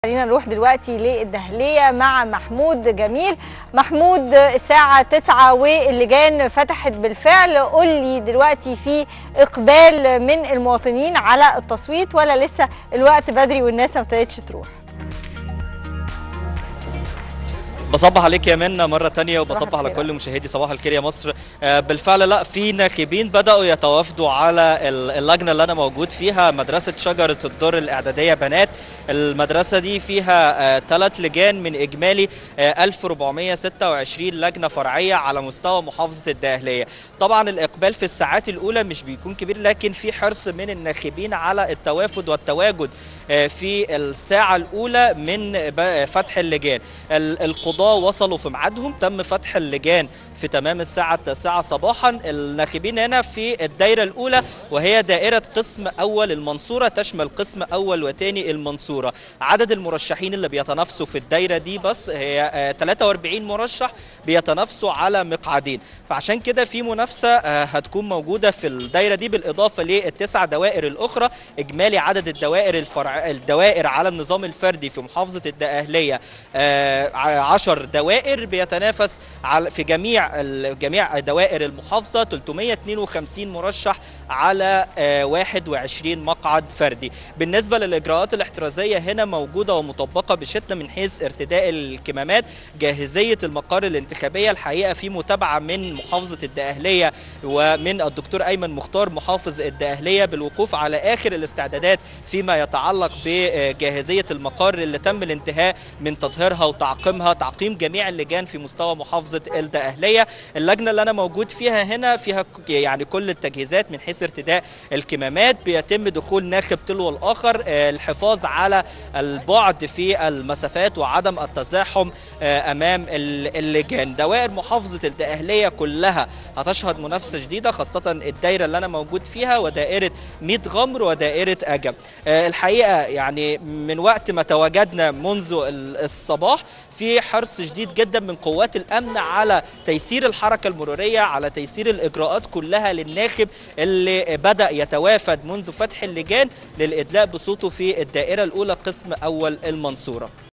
خلينا نروح دلوقتي للدهلية مع محمود جميل محمود الساعة 9 واللجان فتحت بالفعل قول لي دلوقتي في إقبال من المواطنين على التصويت ولا لسه الوقت بدري والناس ما ابتدتش تروح بصبح عليك يا منى مرة تانية وبصبح على الخير. كل مشاهدي صباح الخير يا مصر آه، بالفعل لا في ناخبين بدأوا يتوافدوا على ال- اللجنة اللي أنا موجود فيها مدرسة شجرة الدور الإعدادية بنات المدرسة دي فيها ثلاث لجان من إجمالي آه، 1426 لجنة فرعية على مستوى محافظة الدقهلية طبعا الإقبال في الساعات الأولى مش بيكون كبير لكن في حرص من الناخبين على التوافد والتواجد آه، في الساعة الأولى من ب- فتح اللجان ال- القضاة وصلوا في ميعادهم تم فتح اللجان في تمام الساعة التاسعة صباحا الناخبين هنا في الدائرة الأولى وهي دائرة قسم أول المنصورة تشمل قسم أول وتاني المنصورة عدد المرشحين اللي بيتنافسوا في الدائرة دي بس هي آه، 43 مرشح بيتنافسوا على مقعدين فعشان كده في منافسة آه، هتكون موجودة في الدائرة دي بالإضافة للتسع دوائر الأخرى إجمالي عدد الدوائر الفرع الدوائر على النظام الفردي في محافظة الدقهلية آه، ع- عشر دوائر بيتنافس على في جميع ال- جميع دوائر المحافظة 352 مرشح على آه، 21 مقعد فردي بالنسبة للإجراءات الاحترازية هنا موجودة ومطبقة بشدة من حيث ارتداء الكمامات جاهزية المقار الانتخابية الحقيقة في متابعة من محافظة الدقهلية ومن الدكتور أيمن مختار محافظ الدقهلية بالوقوف على آخر الاستعدادات فيما يتعلق بجاهزية المقار اللي تم الانتهاء من تطهيرها وتعقيمها تعقيم جميع اللجان في مستوى محافظة الدقهلية اللجنة اللي أنا موجود فيها هنا فيها ك- يعني كل التجهيزات من حيث ارتداء الكمامات بيتم دخول ناخب تلو الآخر آه، الحفاظ على البعد في المسافات وعدم التزاحم آه، أمام ال- اللجان دوائر محافظة الدقهلية كلها هتشهد منافسة جديدة خاصة الدايرة اللي أنا موجود فيها ودائرة ميت غمر ودائرة أجم آه، الحقيقة يعني من وقت ما تواجدنا منذ ال- الصباح في حرص شديد جدا من قوات الأمن على تيسير الحركة المرورية على تيسير الإجراءات كلها للناخب اللي بدأ يتوافد منذ فتح اللجان للإدلاء بصوته في الدائرة الأولى قسم أول المنصورة